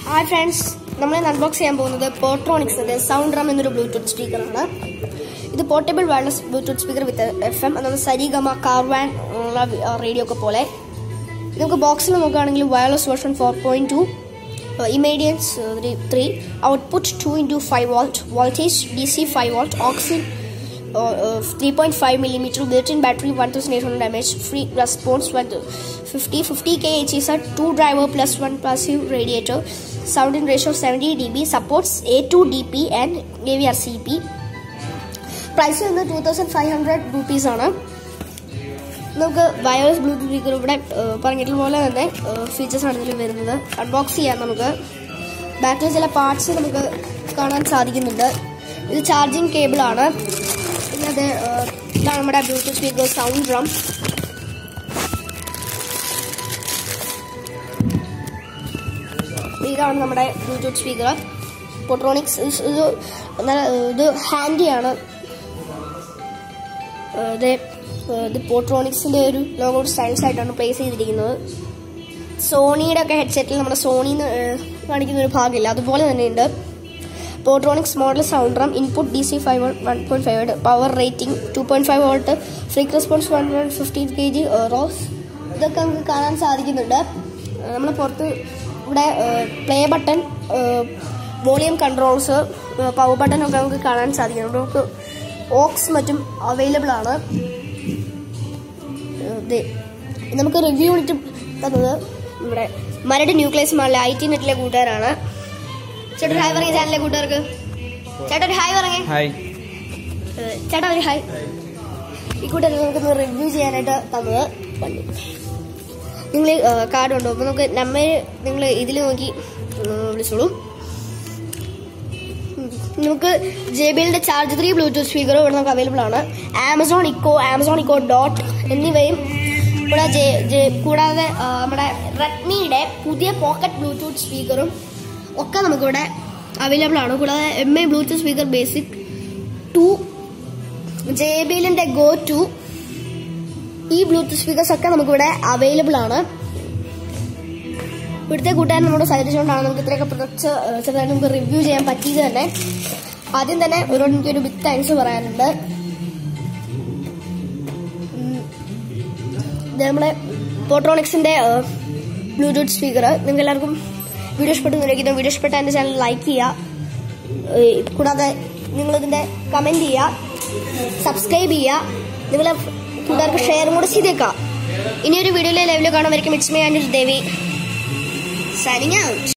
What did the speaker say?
Hi friends നമ്മൾ ഇന്ന് unbox ചെയ്യാൻ പോകുന്നത് പോട്രോണിക്സിന്റെ സൗണ്ട് റം എന്നൊരു ബ്ലൂടൂത്ത് സ്പീക്കറാണ് ഇത് portable wireless Bluetooth speaker with F M അതായത് സരിഗമ കാർവാൻ ഉള്ള റേഡിയോ ഒക്കെ പോലെ ഇത് നമുക്ക് ബോക്സിൽ നോക്കുകയാണെങ്കിൽ wireless version four point two impedance three output two into five volt voltage D C five volt oxygen three point five millimetre built in battery 1800 mAh free response 50 50 k is a two driver plus one passive radiator sound in ratio 70 dB supports A2 DP and AVRCP price വന്ന് two thousand five hundred rupees ആണ് നമുക്ക് wireless Bluetooth speaker ഇവിടെ ഏഹ്, പറഞ്ഞിട്ടുള്ള പോലെ തന്നെ features ആണ് ഇതിൽ വരുന്നത് അൺബോക്സ് ചെയ്യാം നമുക്ക് ബാക്കിൽ ചില പാർട്സ് നമുക്ക് കാണാൻ സാധിക്കുന്നുണ്ട് ഇത് ചാർജിങ് കേബിൾ ആണ് പിന്നെ അത് ഏഹ്, ഇതാണ് നമ്മുടെ ബ്ലൂടൂത്ത് സ്പീക്കർ സൗണ്ട് ഡ്രം ഇതാണ് നമ്മുടെ ബ്ലൂടൂത്ത് സ്പീക്കർ പൊട്രോണിക്സ് ഇത് നല്ല ഇത് ഹാൻഡിയാണ് ഏഹ് ഇത് ഏഹ് ഇത് പോട്രോണിക്സിന്റെ ഒരു ലോഗോ സ്റ്റൈൽസ് ആയിട്ടാണ് പ്ലേസ് ചെയ്തിരിക്കുന്നത് സോണിയുടെ ഒക്കെ ഹെഡ്സെറ്റിൽ നമ്മുടെ സോണിന്ന് കാണിക്കുന്ന ഒരു ഭാഗമില്ല അതുപോലെ തന്നെയുണ്ട് പോട്രോണിക്സ് model sound drum input D C five one point five power rating two point five volt frequency response one hundred fifteen K ജി റോസ് ഇതൊക്കെ നമുക്ക് കാണാൻ സാധിക്കുന്നുണ്ട് നമ്മൾ പുറത്ത് ഇവിടെ play button volume controls power button ഒക്കെ നമുക്ക് കാണാൻ സാധിക്കുന്നുണ്ട് നമുക്ക് ഓക്സ് മറ്റും അവൈലബിൾ ആണ് ഏഹ് ദേ, നമുക്ക് റിവ്യൂ യൂണിറ്റ് തന്നത് നമ്മുടെ മരട് ന്യൂക്ലിയസ് മാളിലെ ഐ ടി നെറ്റിലെ കൂട്ടുകാരാണ് ചേട്ടാ ഒരു ഹായ് പറഞ്ഞ ചാനലിലെ കൂട്ടുകാർക്ക് ചേട്ടാ ഒരു ഹായ് പറഞ്ഞേ ഹായ് ഏഹ് ചേട്ടാ ഒരു ഹായ് ഈ കൂട്ടുകാർ നമുക്കൊന്ന് റിവ്യൂ ചെയ്യാനായിട്ട് തന്നത് നിങ്ങൾ കാർഡ് ഉണ്ടോ അപ്പോൾ നമുക്ക് നമ്പർ നിങ്ങൾ ഇതിൽ നോക്കി ഉം, വിളിച്ചോളൂ ഉം. നമുക്ക് ജെ ബി എല്ലിന്റെ ചാർജ് ത്രീ ബ്ലൂടൂത്ത് സ്പീക്കറും ഇവിടെ നമുക്ക് അവൈലബിൾ ആണ് Amazon Echo Amazon Echo Dot എന്നിവയും ഇവിടെ ജെ ജെ കൂടാതെ ആ, നമ്മുടെ റെഡ്മിയുടെ പുതിയ പോക്കറ്റ് ബ്ലൂടൂത്ത് സ്പീക്കറും ഒക്കെ നമുക്കിവിടെ അവൈലബിൾ ആണ് കൂടാതെ M I Bluetooth speaker basic two J B എല്ലിന്റെ ഗോ ടു ഈ ബ്ലൂടൂത്ത് സ്പീക്കേഴ്സ് ഒക്കെ നമുക്കിവിടെ അവൈലബിൾ ആണ് ഇവിടുത്തെ കൂട്ടുകാരൻ നമ്മുടെ സജഷനുകൊണ്ടാണ് നമുക്ക് ഇത്രയൊക്കെ പ്രൊഡക്ട്സ് ചെറുതായിട്ട് നമുക്ക് റിവ്യൂ ചെയ്യാൻ പറ്റിയത് തന്നെ ആദ്യം തന്നെ ഒരു എനിക്കൊരു ബിഗ് താങ്ക്സ് പറയാനുണ്ട് ഉം, ഇത് നമ്മുടെ പോട്രോണിക്സിന്റെ ബ്ലൂടൂത്ത് സ്പീക്കർ നിങ്ങൾക്ക് എല്ലാവർക്കും വീഡിയോ ഇഷ്ടപ്പെട്ടു നിൽക്കുന്നു വീഡിയോ ഇഷ്ടപ്പെട്ട എൻ്റെ ചാനൽ ലൈക്ക് ചെയ്യുക ഏഹ് കൂടാതെ നിങ്ങളിതിന്റെ കമന്റ് ചെയ്യുക സബ്സ്ക്രൈബ് ചെയ്യുക നിങ്ങളെ കൂട്ടുകാർക്ക് ഷെയറും കൂടെ ചെയ്തേക്കാം ഇനിയൊരു വീഡിയോയിലെ ലൈവിൽ കാണാൻ വരയ്ക്കും it's me and Devi signing out